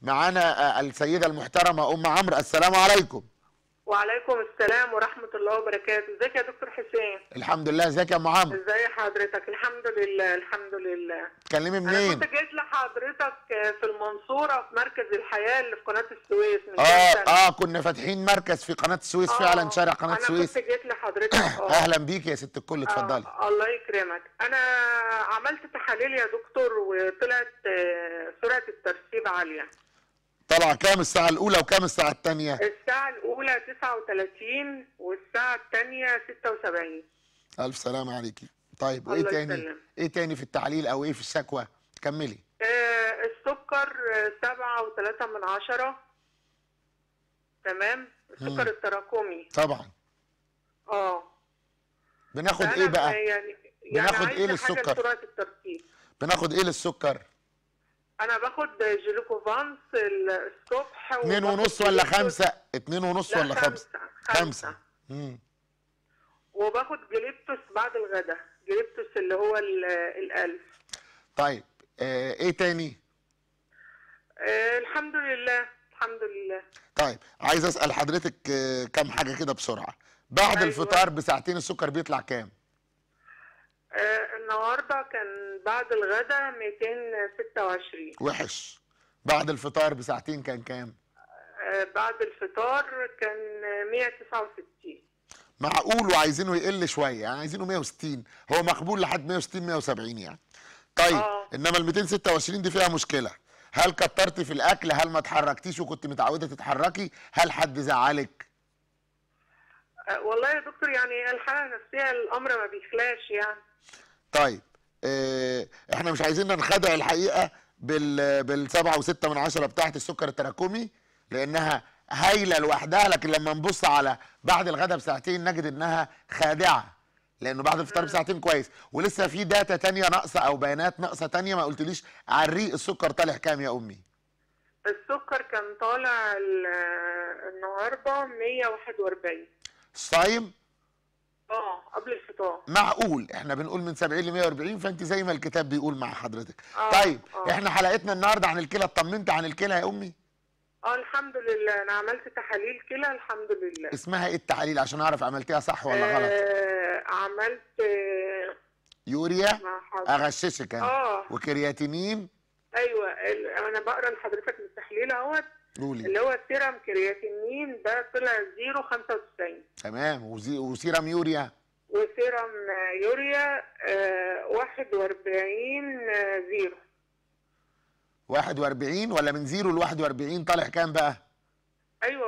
معانا آه، السيده المحترمه ام عمرو السلام عليكم وعليكم السلام ورحمة الله وبركاته ازيك يا دكتور حسين الحمد لله ازيك يا ام عمرو ازي حضرتك الحمد لله الحمد لله تكلمي انا منين كنت جيت لحضرتك في المنصورة في مركز الحياة اللي في قناة السويس من اه كام سنة. اه كنا فاتحين مركز في قناه السويس آه، فعلا شارع قناه السويس انا كنت جيت لحضرتك اه اهلا بيك يا ست الكل اتفضلي آه الله يكرمك انا عملت تحاليل يا دكتور وطلعت آه، سرعة الترسيب عالية طلع كام الساعه الاولى وكام الساعه الثانيه الساعة الأولى 39 والساعة الثانية 76 الف سلامه عليكي طيب وايه الله تاني يسلم. ايه تاني في التعليل او ايه في الشكوى كملي آه، السكر آه، سبعة وثلاثة من عشرة تمام السكر التراكمي طبعا اه بناخد فأنا ايه بقى يعني بناخد يعني إيه عايزة حاجة للسكر؟ لسرعة الترتيب بناخد ايه للسكر أنا باخد جلوكوفانس الصبح اتنين وباخد ونص ولا جليبتوس- خمسة اتنين ونص لا ولا خمسة خمسة خمسة مم. وباخد جليبتوس بعد الغداء جليبتوس اللي هو ال- الألف طيب آه ايه تاني آه الحمد لله الحمد لله طيب عايز اسال حضرتك آه كام حاجه كده بسرعه بعد أيوة. الفطار بساعتين السكر بيطلع كام آه النهارده كان بعد الغداء 226 وحش بعد الفطار بساعتين كان كام آه، بعد الفطار كان 169 معقول وعايزينه يقل شويه يعني عايزينه 160 هو مقبول لحد 160 170 يعني طيب آه. انما ال 226 دي فيها مشكله هل كترتي في الاكل هل ما اتحركتيش وكنت متعوده تتحركي هل حد زعلك آه، والله يا دكتور يعني الحالة النفسية الأمر ما بيخلاش يعني طيب اه احنا مش عايزين ننخدع الحقيقه بال بالسبعة وستة من عشرة بتاعت السكر التراكمي لانها هايله لوحدها لكن لما نبص على بعد الغداء بساعتين نجد انها خادعه لانه بعد الفطار بساعتين كويس ولسه في داتا تانية ناقصه او بيانات ناقصه تانية ما قلتليش على الريق السكر طالع كام يا امي السكر كان طالع ال- النهارده 141 الصايم اه قبل الفطار معقول احنا بنقول من 70 ل 140 فانت زي ما الكتاب بيقول مع حضرتك آه، طيب آه. احنا حلقتنا النهارده عن الكلى اطمنت عن الكلى يا امي اه الحمد لله انا عملت تحاليل كلى الحمد لله اسمها ايه التحاليل عشان اعرف عملتيها صح ولا غلط آه عملت آه يوريا مع حضرتك اغششك انا اه وكرياتينين ايوه ال- انا بقرا لحضرتك من التحليل اهوت قولي اللي هو سيرم كرياتينين ده طلع 0.95 تمام وزي وسيرم يوريا وسيرم يوريا آه 41 آه، زيرو 41 ولا من 0 ل 41 طالع كام بقى ايوه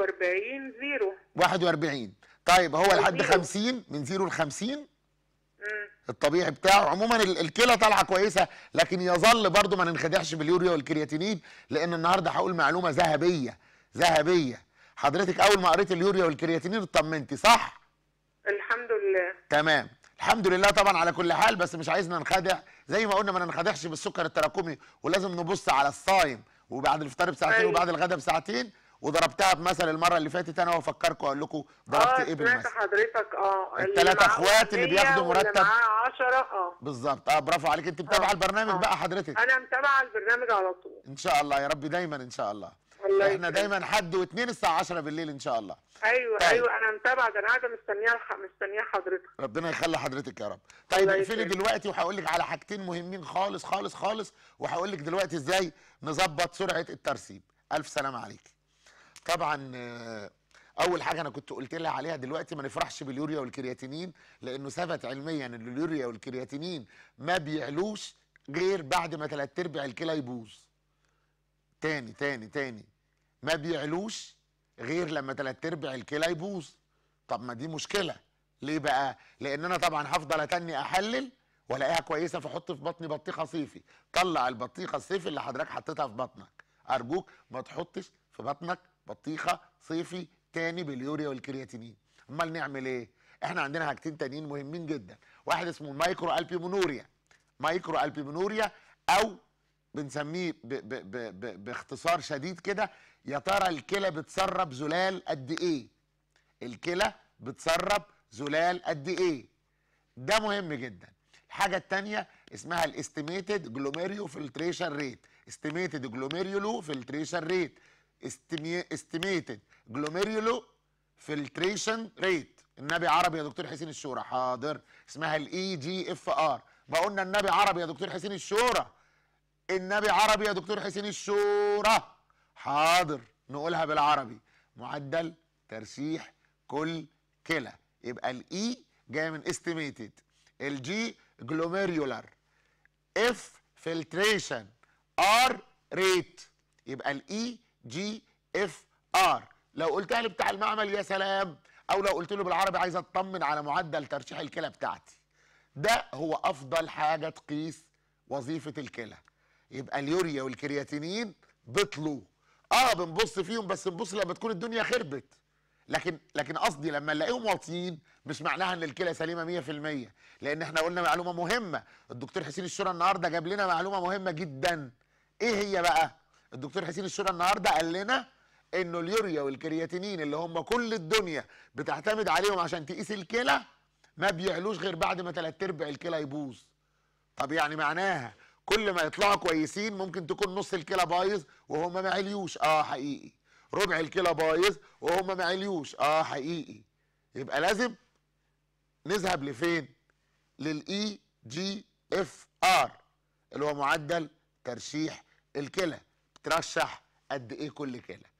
41 زيرو 41 طيب هو لحد زيرو. 50 من 0 ل 50 مم. الطبيعي بتاعه عموما ال- الكلى طالعه كويسه لكن يظل برضو ما ننخدعش باليوريا والكرياتينين لان النهارده هقول معلومه ذهبيه ذهبيه حضرتك اول ما قريت اليوريا والكرياتينين اطمنتي صح الحمد لله تمام الحمد لله طبعا على كل حال بس مش عايزنا ننخدع زي ما قلنا ما ننخدعش بالسكر التراكمي ولازم نبص على الصايم وبعد الفطار بساعتين أيوة. وبعد الغداء بساعتين وضربتها بمثل المره اللي فاتت انا وافكركم اقول لكم ضربت اه ايه سمعت بالمثل حضرتك اه اللي التلاتة معاه اخوات اللي 100 بياخدوا واللي مرتب. معاه 10 اه بالظبط اه برافو عليك انت متابعه آه. البرنامج آه. بقى حضرتك انا متابعه البرنامج على طول ان شاء الله يا رب دايما ان شاء الله الله احنا يكرمك. دايما حد واثنين الساعه 10 بالليل ان شاء الله ايوه طيب. ايوه انا متابعه ده انا قاعده مستنيه الح- مستنيه حضرتك ربنا يخلي حضرتك يا رب طيب الله اقفلي يكرمك. دلوقتي وهقول لك على حاجتين مهمين خالص خالص خالص وهقول لك دلوقتي ازاي نظبط سرعه الترسيب الف سلامه عليك طبعا آه، اول حاجه انا كنت قلت لها عليها دلوقتي ما نفرحش باليوريا والكرياتينين لانه ثبت علميا ان اليوريا والكرياتينين ما بيعلوش غير بعد ما ثلاث ارباع الكلى يبوظ تاني تاني تاني ما بيعلوش غير لما تلات ارباع الكلى يبوظ طب ما دي مشكله ليه بقى لان انا طبعا هفضل اتني احلل والاقيها كويسه فاحط في بطني بطيخه صيفي طلع البطيخه الصيفي اللي حضرتك حطيتها في بطنك ارجوك ما تحطش في بطنك بطيخه صيفي تاني باليوريا والكرياتينين امال نعمل ايه احنا عندنا حاجتين تانيين مهمين جدا واحد اسمه المايكرو البيمونوريا مايكرو البيمونوريا او بنسميه ب ب ب ب باختصار شديد كده يا ترى الكلى بتسرب زلال قد ايه الكلى بتسرب زلال قد ايه ده مهم جدا الحاجه التانية اسمها الاستيميتد جلوميريو فلتريشن ريت استيميتد جلوميريولو فلتريشن ريت استيميتد جلوميريولو فلتريشن ريت النبي عربي يا دكتور حسين الشورى حاضر اسمها الاي جي اف ار ما قلنا النبي عربي يا دكتور حسين الشورى النبي عربي يا دكتور حسين الشورى حاضر نقولها بالعربي معدل ترشيح كل كلى يبقى الاي جايه من استيميتد الجي جلوميريولار اف فلتريشن ار ريت يبقى الاي جي اف ار لو قلتها لي بتاع المعمل يا سلام او لو قلت له بالعربي عايز اطمن على معدل ترشيح الكلى بتاعتي ده هو افضل حاجه تقيس وظيفه الكلى يبقى اليوريا والكرياتينين بطلوا اه بنبص فيهم بس نبص لما تكون الدنيا خربت لكن لكن قصدي لما نلاقيهم واطيين مش معناها ان الكلى سليمه 100% لان احنا قلنا معلومه مهمه الدكتور حسين الشورى النهارده جاب لنا معلومه مهمه جدا ايه هي بقى الدكتور حسين الشورى النهارده قال لنا انه اليوريا والكرياتينين اللي هم كل الدنيا بتعتمد عليهم عشان تقيس الكلى ما بيعلوش غير بعد ما تلات ارباع الكلى يبوظ طب يعني معناها كل ما يطلعوا كويسين ممكن تكون نص الكلى بايظ وهم ما عليوش اه حقيقي ربع الكلى بايظ وهم ما عليوش اه حقيقي يبقى لازم نذهب لفين للاي جي اف ار اللي هو معدل ترشيح الكلى بترشح قد ايه كل كلى